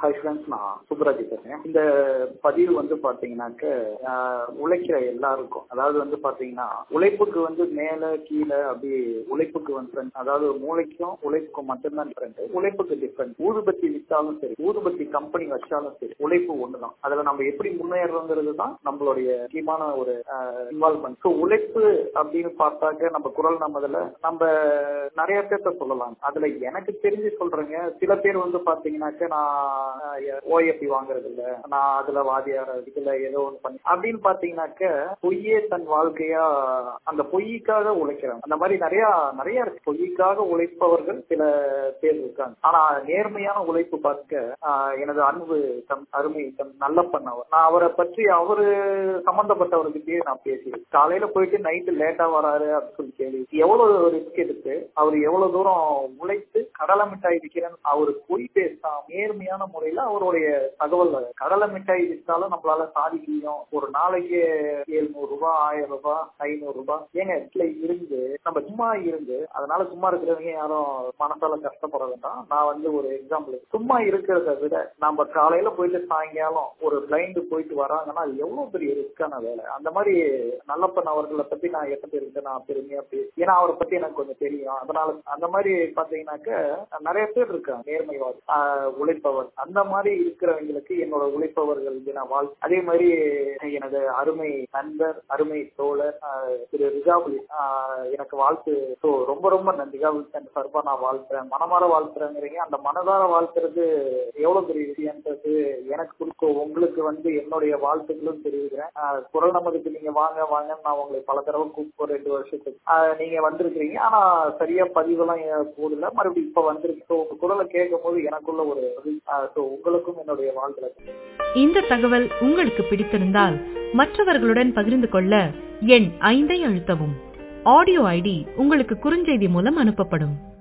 Hi friends நான் சுப்ராஜ் பேசுறேன் இந்த பதிவு வந்து பாத்தீங்கன்னாக்க ஆஹ், உழைக்கிற எல்லாருக்கும் அதாவது வந்து பாத்தீங்கன்னா உழைப்புக்கு வந்து மேல கீழே அப்படி உழைப்புக்கு வந்து friend. அதாவது மூளைக்கும் உழைப்புக்கும் மட்டும்தான் டிஃபரெண்ட் உழைப்புக்கு டிஃபரெண்ட் ஊதுபத்தி வித்தாலும் சரி ஊதுபத்தி கம்பெனி வச்சாலும் சரி உழைப்பு ஒண்ணுதான் அதுல நம்ம எப்படி முன்னேறோங்கிறது தான் நம்மளுடைய முக்கியமான ஒரு இன்வால்மெண்ட் ஸோ உழைப்பு அப்படின்னு பார்த்தாக்க நம்ம குரல் நம்மதுல நம்ம நிறைய பேர்த்த சொல்லலாம் அதுல எனக்கு தெரிஞ்சு சொல்றேங்க சில பேர் வந்து பாத்தீங்கன்னாக்க நான் ஓஎப்பி வாங்குறது இல்ல நான் அதுல வாதியார இதுல ஏதோ ஒண்ணு பண்ணி அப்படின்னு பாத்தீங்கன்னாக்க பொய்யே தன் வாழ்க்கையா அந்த பொய்க்காக உழைக்கிறாங்க அந்த மாதிரி நிறைய நிறைய இருக்கு பொய்க்காக உழைப்பவர்கள் சில பேர் இருக்காங்க ஆனா நேர்மையான உழைப்பு பார்க்க ஆஹ், எனது அன்பு தம் அருமை தம் நல்ல பண்ணவர் நான் அவரை பற்றி அவரு சம்பந்தப்பட்டவர்கிட்டயே நான் பேசியிருக்கேன் காலையில போயிட்டு நைட்டு லேட்டா வராரு அப்படின்னு சொல்லி கேள்வி எவ்வளவு ரிஸ்க் எடுத்து அவர் எவ்வளவு தூரம் உழைத்து கடலை மிட்டாய் விற்கிறேன்னு அவரு பொய் பேசாம நேர்மையான முறையில அவருடைய தகவல் கடலை மிட்டாய் விற்றாலும் நம்மளால சாதிக்க முடியும் ஒரு நாளைக்கு எழுநூறு ரூபாய் ஆயிரம் ரூபாய் ஐநூறு ரூபாய் ஏங்க வீட்டுல இருந்து நம்ம சும்மா இருந்து அதனால சும்மா இருக்கிறவங்க யாரும் மனசால கஷ்டப்பட வேண்டாம் நான் வந்து ஒரு எக்ஸாம்பிள் சும்மா இருக்கிறத விட நம்ம காலையில போயிட்டு சாயங்காலம் ஒரு பிளைண்டு போயிட்டு வராங்கன்னா அது எவ்வளவு பெரிய ரிஸ்கான வேலை அந்த மாதிரி நல்லப்பன் அவர்களை பத்தி நான் எத்த பேருக்கு நான் பெருமையா பேசி ஏன்னா அவரை பத்தி எனக்கு கொஞ்சம் தெரியும் அதனால அந்த மாதிரி பாத்தீங்கன்னாக்க நிறைய பேர் இருக்காங்க நேர்மைவாதி ஆஹ் உழைப்பவர் அந்த மாதிரி இருக்கிறவங்களுக்கு என்னோட உழைப்பவர்கள் தின வாழ் அதே மாதிரி எனது அருமை நண்பர் அருமை தோழர் ஆஹ் திரு ரிஜாபுலி ஆஹ் எனக்கு வாழ்த்து ஸோ ரொம்ப ரொம்ப நன்றி ரிஜாபுலி தன் சார்பா நான் வாழ்த்துறேன் மனமார வாழ்த்துறேங்கிறீங்க அந்த மனதார வாழ்த்துறது எவ்வளவு பெரிய விஷயம்ன்றது எனக்கு கொடுக்கும் உங்களுக்கு வந்து என்னுடைய வாழ்த்துக்களும் தெரிவிக்கிறேன் ஆஹ் குரல் நமதுக்கு நீங்க வாங்க வாங்கன்னு நான் உங்களை பல தடவை கூப்பிட்டு ரெண்டு வருஷத்துக்கு ஆஹ் நீங்க வந்திருக்கிறீங்க ஆனா சரியா பதிவெல்லாம் ஏன் போடல மறுபடியும் இப்ப வந்திருக்கு ஸோ உங்க குரலை கேட்கும் போது எனக்குள்ள ஒரு ஸோ உங்களுக்கும் என்னுடைய வாழ்த்துக்கள் இந்த தகவல் உங்களுக்கு பிடித்திருந்தால் மற்றவர்களுடன் பகிர்ந்து கொள்ள எண் ஐந்தை அழுத்தவும் ஆடியோ ஐடி உங்களுக்கு குறுஞ்செய்தி மூலம் அனுப்பப்படும்